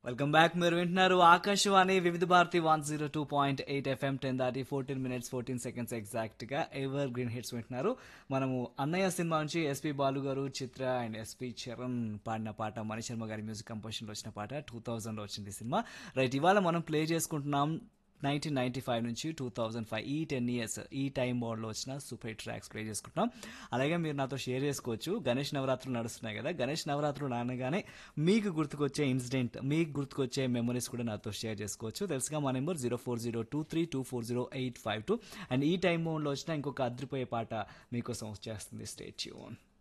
welcome back మీరు వింటున్నారు Akashvani Vividh Bharati one zero two point eight FM ten దాటి fourteen minutes fourteen seconds exact గా evergreen hits వింటున్నారు మనము అన్నయ్య సినిమా నుంచి ఎస్పి బాలు గారు చిత్ర అండ్ ఎస్పి చరణ్ పాడిన పాట మణిశర్మ గారి మ్యూజిక్ కంపోజిషన్ లో వచ్చిన పాట టూ థౌజండ్ లో వచ్చింది ఈ సినిమా రైట్ ఇవాళ మనం ప్లే చేసుకుంటున్నాం నైన్టీన్ నైన్టీ ఫైవ్ నుంచి టూ థౌజండ్ ఫైవ్ ఈ టెన్ ఇయర్స్ ఈ టైం బోర్డ్లో వచ్చిన సూపర్ హిట్ ట్రాక్స్ ప్లే చేసుకుంటున్నాం అలాగే మీరు నాతో షేర్ చేసుకోవచ్చు గణేష్ నవరాత్రులు నడుస్తున్నాయి కదా గణేష్ నవరాత్రులు అనగానే మీకు గుర్తుకొచ్చే ఇన్సిడెంట్ మీకు గుర్తుకొచ్చే మెమరీస్ కూడా నాతో షేర్ చేసుకోవచ్చు తెలుసుగా మా number zero four zero two three two four zero eight five two and ఈ టైం బోర్డ్లో వచ్చిన ఇంకొక అద్రిపోయే పాట మీకోసం వచ్చేస్తుంది స్టేట్ యూన్